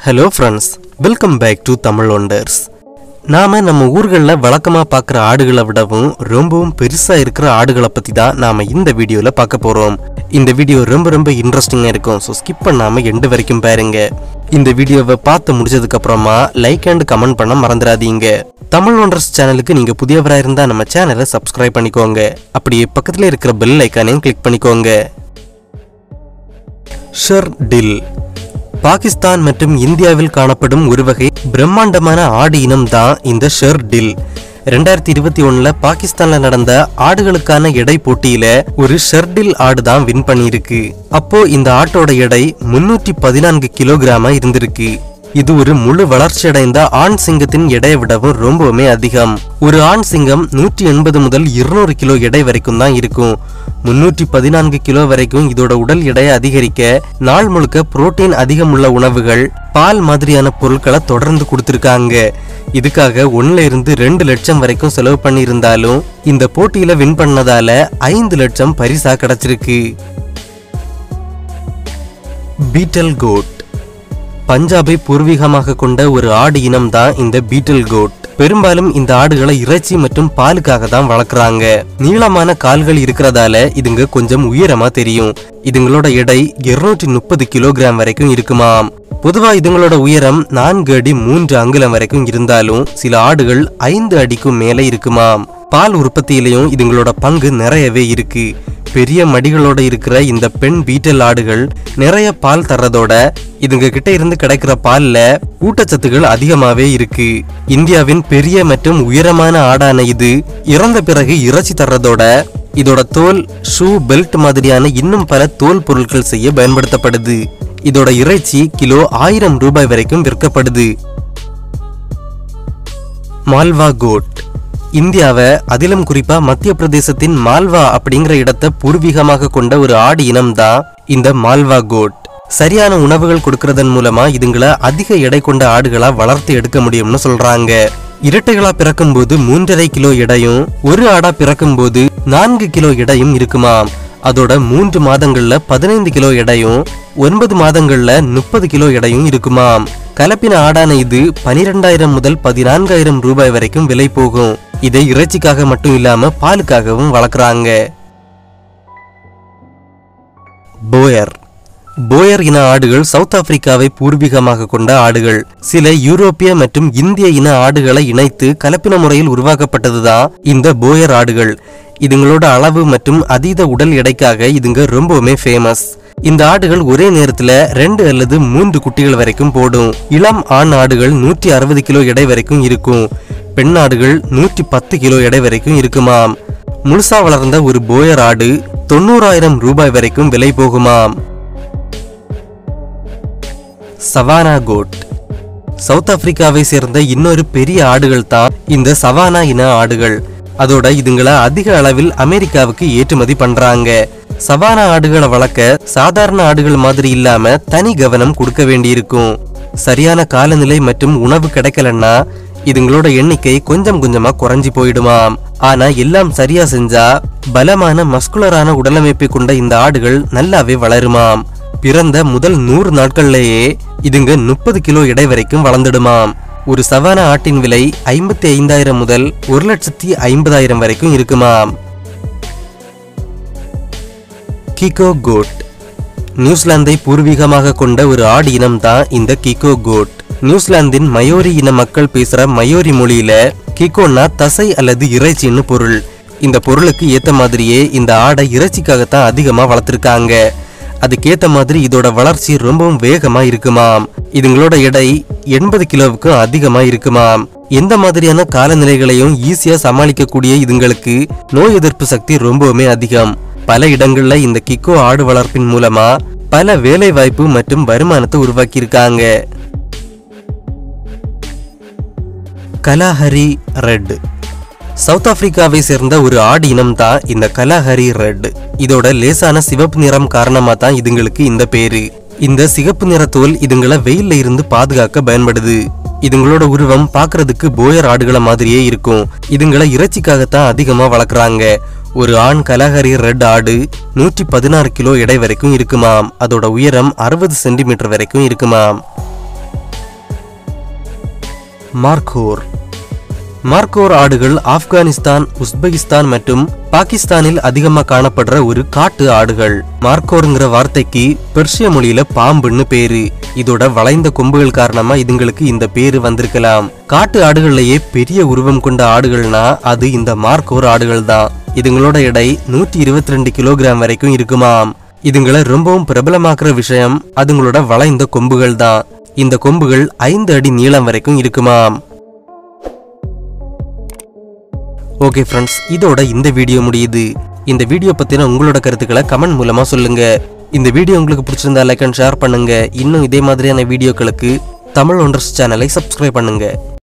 hello friends welcome back to Tamil wonders நாம நம்ம ஊர்களில் வழக்கமாக பார்க்குற ஆடுகளை விடவும் ரொம்பவும் பெருசாக இருக்கிற ஆடுகளை பற்றி தான் நாம் இந்த வீடியோவில் பார்க்க போகிறோம் இந்த வீடியோ ரொம்ப ரொம்ப இன்ட்ரெஸ்டிங்காக இருக்கும் ஸோ ஸ்கிப் பண்ணாமல் எண்டு வரைக்கும் பாருங்க இந்த வீடியோவை பார்த்து முடிச்சதுக்கு அப்புறமா லைக் அண்ட் கமெண்ட் பண்ண மறந்துடாதீங்க தமிழ் ஒண்டர்ஸ் சேனலுக்கு நீங்கள் புதியவராக இருந்தால் நம்ம சேனலை சப்ஸ்கிரைப் பண்ணிக்கோங்க அப்படியே பக்கத்தில் இருக்கிற பெல் ஐக்கானையும் கிளிக் பண்ணிக்கோங்க ஷர் டில் பாகிஸ்தான் மற்றும் இந்தியாவில் காணப்படும் ஒரு வகை பிரம்மாண்டமான ஆடு இனம் தான் இந்த ஷெர் டில் ரெண்டாயிரத்தி இருபத்தி ஒண்ணுல பாகிஸ்தான்ல நடந்த ஆடுகளுக்கான எடை போட்டியில ஒரு ஷெர்டில் ஆடு தான் வின் பண்ணியிருக்கு அப்போ இந்த ஆட்டோட எடை முன்னூற்றி பதினான்கு கிலோகிராமா இருந்திருக்கு இது ஒரு முழு வளர்ச்சியடைந்த ஆண் சிங்கத்தின் எடையை விடவும் ரொம்பவுமே அதிகம் ஒரு ஆண் சிங்கம் நூற்றி எண்பது முதல் இருநூறு கிலோ எடை வரைக்கும் தான் இருக்கும் முன்னூற்றி பதினான்கு கிலோ வரைக்கும் இதோட உடல் எடையை அதிகரிக்க நாள் முழுக்க புரோட்டீன் அதிகம் உள்ள உணவுகள் பால் மாதிரியான பொருட்களை தொடர்ந்து கொடுத்துருக்காங்க இதுக்காக ஒன்னுல இருந்து ரெண்டு லட்சம் வரைக்கும் செலவு பண்ணியிருந்தாலும் இந்த போட்டியில வின் பண்ணதால ஐந்து லட்சம் பரிசா கிடைச்சிருக்கு பீட்டல் கோட் பஞ்சாபை பூர்வீகமாக கொண்ட ஒரு ஆடு இனம் தான் இந்த பீட்டல் கோட் பெரும்பாலும் இந்த ஆடுகளை இறைச்சி மற்றும் பாலுக்காக தான் வளர்க்குறாங்க நீளமான கால்கள் இருக்கிறதால இதுங்க கொஞ்சம் உயரமா தெரியும் இதுங்களோட எடை 230 முப்பது கிலோகிராம் வரைக்கும் இருக்குமாம் பொதுவா இதுங்களோட உயரம் நான்கு அடி மூன்று அங்குலம் வரைக்கும் இருந்தாலும் சில ஆடுகள் ஐந்து அடிக்கும் மேலே இருக்குமாம் பால் உற்பத்தியிலையும் இதுங்களோட பங்கு நிறையவே இருக்கு பெரிய மடிகளோட இருக்கிற இந்த பெண் பீட்டல் ஆடுகள் நிறைய பால் தர்றதோட இதுங்க கிட்ட இருந்து கிடைக்கிற பால்ல ஊட்டச்சத்துகள் அதிகமாவே இருக்கு இந்தியாவின் பெரிய மற்றும் உயரமான ஆடான இது இறந்த பிறகு இறைச்சி தர்றதோட இதோட தோல் ஷூ பெல்ட் மாதிரியான இன்னும் பல தோல் பொருட்கள் செய்ய பயன்படுத்தப்படுது இதோட இறைச்சி கிலோ ஆயிரம் ரூபாய் வரைக்கும் விற்கப்படுது மால்வா கோட் இந்தியாவை அதிலும் குறிப்பா மத்திய பிரதேசத்தின் மால்வா அப்படிங்கிற இடத்தை பூர்வீகமாக கொண்ட ஒரு ஆடு இனம் தான் இந்த மால்வா கோட் சரியான உணவுகள் கொடுக்கறதன் மூலமா இதுங்களை அதிக எடை கொண்ட ஆடுகளா வளர்த்து எடுக்க முடியும்னு சொல்றாங்க இரட்டைகளா பிறக்கும்போது மூன்றரை கிலோ எடையும் ஒரு ஆடா பிறக்கும்போது நான்கு கிலோ எடையும் இருக்குமாம் அதோட மூன்று மாதங்கள்ல பதினைந்து கிலோ எடையும் ஒன்பது மாதங்கள்ல முப்பது கிலோ எடையும் இருக்குமாம் கலப்பின ஆடான இது பனிரெண்டாயிரம் முதல் பதினான்காயிரம் ரூபாய் வரைக்கும் விலை போகும் இதை இறைச்சிக்காக மட்டும் இல்லாம பாலுக்காகவும் வளர்க்குறாங்க போயர் போயர் இன ஆடுகள் சவுத் ஆப்பிரிக்காவை பூர்வீகமாக கொண்ட ஆடுகள் சில யூரோப்பிய மற்றும் இந்திய இன ஆடுகளை இணைத்து கலப்பின முறையில் உருவாக்கப்பட்டதுதான் இந்த போயர் ஆடுகள் இதுங்களோட அளவு மற்றும் அதீத உடல் எடைக்காக இதுங்க ரொம்பவுமே ஃபேமஸ் இந்த ஆடுகள் ஒரே நேரத்துல ரெண்டு அல்லது மூன்று குட்டிகள் வரைக்கும் போடும் இளம் ஆண் ஆடுகள் நூற்றி அறுபது கிலோ எடை வரைக்கும் இருக்கும் பெண் ஆடுகள் நூற்றி பத்து கிலோ எடை வரைக்கும் இருக்குமாம் முழுசா வளர்ந்த ஒரு போயர் ஆடு தொண்ணூறாயிரம் ரூபாய் வரைக்கும் விலை போகுமாம் சவானா கோட் சவுத் ஆப்பிரிக்காவை சேர்ந்த இன்னொரு பெரிய ஆடுகள் தான் இந்த சவானா இன ஆடுகள் அதோட இதுங்களை அதிக அளவில் அமெரிக்காவுக்கு ஏற்றுமதி பண்றாங்க சவானா ஆடுகளை வளர்க்க சாதாரண ஆடுகள் மாதிரி இல்லாம தனி கவனம் கொடுக்க வேண்டியிருக்கும் சரியான காலநிலை மற்றும் உணவு கிடைக்கலன்னா இதுங்களோட எண்ணிக்கை கொஞ்சம் கொஞ்சமா குறைஞ்சி போயிடுமாம் ஆனா எல்லாம் சரியா செஞ்சா பலமான மஸ்குலரான உடலமைப்பை கொண்ட இந்த ஆடுகள் நல்லாவே வளருமாம் பிறந்த முதல் நூறு நாட்கள்லயே இதுங்க முப்பது கிலோ எடை வரைக்கும் வளர்ந்துடுமாம் ஒரு சவானா ஆட்டின் விலை ஐம்பத்தி ஐந்தாயிரம் முதல் ஒரு லட்சத்தி ஐம்பதாயிரம் வரைக்கும் இருக்குமாம் கிகோ கோட் நியூசிலாந்தை பூர்வீகமாக கொண்ட ஒரு ஆடு இனம் தான் இந்த கிகோ கோட் நியூசிலாந்தின் மயோரி இன மக்கள் பேசுற மயோரி மொழியில கிகோன்னா தசை அல்லது இறைச்சின்னு பொருள் இந்த பொருளுக்கு ஏத்த மாதிரியே இந்த ஆடை இறைச்சிக்காகத்தான் அதிகமா வளர்த்திருக்காங்க அதுக்கேத்த மாதிரி இதோட வளர்ச்சி ரொம்பவும் வேகமா இருக்குமாம் இதுங்களோட எடை எண்பது கிலோவுக்கும் அதிகமா இருக்குமாம் எந்த மாதிரியான காலநிலைகளையும் ஈஸியா சமாளிக்கக்கூடிய இதுங்களுக்கு நோய் எதிர்ப்பு சக்தி ரொம்பவுமே அதிகம் பல இடங்கள்ல இந்த கிக்கோ ஆடு வளர்ப்பின் மூலமா பல வேலை வாய்ப்பு மற்றும் வருமானத்தை உருவாக்கியிருக்காங்க கலாஹரி ரெட் சவுத் ஆப்பிரிக்காவை சேர்ந்த ஒரு ஆடு இனம் தான் இந்த கலாஹரி ரெட் இதோட லேசான சிவப்பு நிறம் காரணமா தான் இதுங்களுக்கு இந்த பேரு இந்த சிகப்பு நிற தோல் இதுங்களை வெயில்ல இருந்து பாதுகாக்க பயன்படுது இதுங்களோட உருவம் பார்க்கிறதுக்கு போயர் ஆடுகளை மாதிரியே இருக்கும் இதுங்களை இறைச்சிக்காகத்தான் அதிகமா வளர்க்குறாங்க ஒரு ஆண் கலஹரி ரெட் ஆடு நூற்றி பதினாறு கிலோ எடை வரைக்கும் இருக்குமாம் அதோட உயரம் அறுபது சென்டிமீட்டர் வரைக்கும் இருக்குமாம் மார்கோர் மார்கோர் ஆடுகள் ஆப்கானிஸ்தான் உஸ்பெகிஸ்தான் மற்றும் பாகிஸ்தானில் அதிகமா காணப்படுற ஒரு காட்டு ஆடுகள் மார்கோருங்கிற வார்த்தைக்கு பெர்ஷிய மொழியில பாம்புன்னு பேரு இதோட வளைந்த கொம்புகள் காரணமா இதுங்களுக்கு இந்த பேரு வந்திருக்கலாம் காட்டு ஆடுகள்லயே பெரிய உருவம் கொண்ட ஆடுகள்னா அது இந்த மார்கோர் ஆடுகள் தான் இதுங்களோட எடை நூற்றி இருபத்தி ரெண்டு கிலோகிராம் வரைக்கும் இருக்குமாம் இதுங்களை ரொம்பவும் பிரபலமாக்குற விஷயம் அதுங்களோட வளைந்த கொம்புகள் தான் இந்த கொம்புகள் ஐந்து அடி நீளம் வரைக்கும் இருக்குமாம் ஓகே ஃப்ரெண்ட்ஸ் இதோட இந்த வீடியோ முடியுது இந்த வீடியோ பத்தின உங்களோட கருத்துக்களை கமெண்ட் மூலமா சொல்லுங்க இந்த வீடியோ உங்களுக்கு பிடிச்சிருந்தா லைக் அண்ட் ஷேர் பண்ணுங்க இன்னும் இதே மாதிரியான வீடியோக்களுக்கு தமிழ் ஒன்றர்ஸ் சேனலை சப்ஸ்கிரைப் பண்ணுங்க